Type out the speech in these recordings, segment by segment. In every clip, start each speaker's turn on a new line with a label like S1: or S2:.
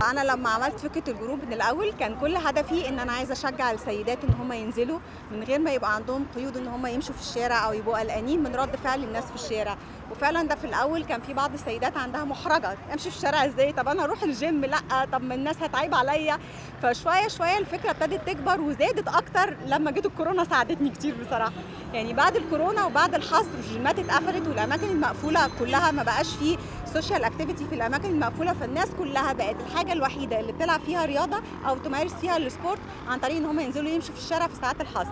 S1: انا لما عملت فكره الجروب من الاول كان كل هدفي ان انا عايزه اشجع السيدات ان هم ينزلوا من غير ما يبقى عندهم قيود ان هم يمشوا في الشارع او يبقوا قلقانين من رد فعل الناس في الشارع وفعلا ده في الاول كان في بعض السيدات عندها محرجه امشي في الشارع ازاي طب انا اروح الجيم لا طب ما الناس هتعيب عليا فشويه شويه الفكره ابتدت تكبر وزادت اكتر لما جت الكورونا ساعدتني كتير بصراحه يعني بعد الكورونا وبعد الحظر الجيمات اتقفلت والاماكن المقفوله كلها ما بقاش فيه سوشيال اكتيفيتي في الاماكن المقفوله فالناس كلها بقت الحاجه الوحيده اللي بتلعب فيها رياضه او تمارس فيها السبورت عن طريق ان هم ينزلوا يمشوا في الشارع في ساعات الحظر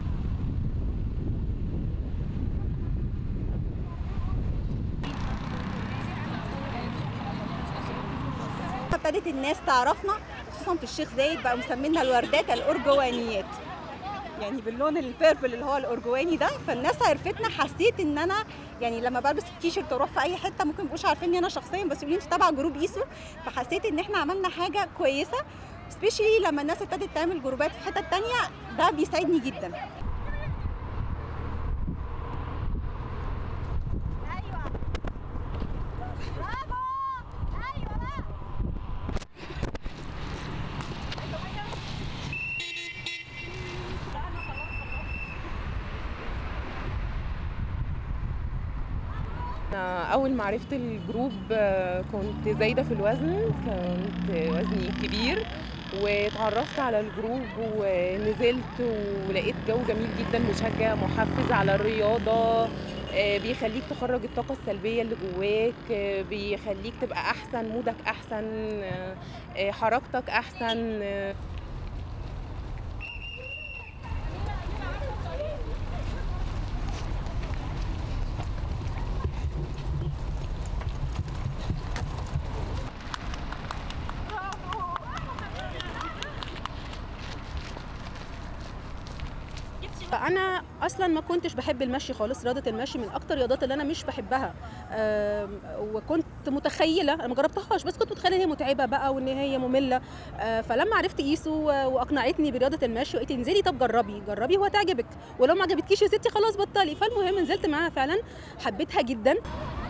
S1: ابتدت الناس تعرفنا خصوصا في الشيخ زايد بقى مسمينا الوردات الارجوانيات يعني باللون البيربل اللي هو الارجواني ده فالناس عرفتنا حسيت ان انا يعني لما بلبس التيشيرت واروح في اي حته ممكن ميبقوش عارفيني انا شخصيا بس يقولوا لي انت تبع جروب ايسو فحسيت ان احنا عملنا حاجه كويسه سبيشلي لما الناس ابتدت تعمل جروبات في حتت تانية ده بيساعدني جدا
S2: أنا أول ما عرفت الجروب آه، كنت زايدة في الوزن كنت وزني كبير واتعرفت على الجروب ونزلت ولقيت جو جميل جدا مشجع محفز على الرياضة آه، بيخليك تخرج الطاقة السلبية اللي جواك آه، بيخليك تبقى أحسن مودك أحسن آه، آه، حركتك أحسن آه،
S3: انا اصلا ما كنتش بحب المشي خالص رياضه المشي من اكتر الرياضات اللي انا مش بحبها آم، وكنت متخيله انا ما جربتهاش بس كنت متخيله ان هي متعبه بقى وان هي ممله آه، فلما عرفت ايسو و- واقنعتني برياضه المشي وقالت لي انزلي طب جربي جربي وهتعجبك ولو ما عجبتكيش يا ستي خلاص بطلي فالمهم نزلت معاها فعلا حبيتها جدا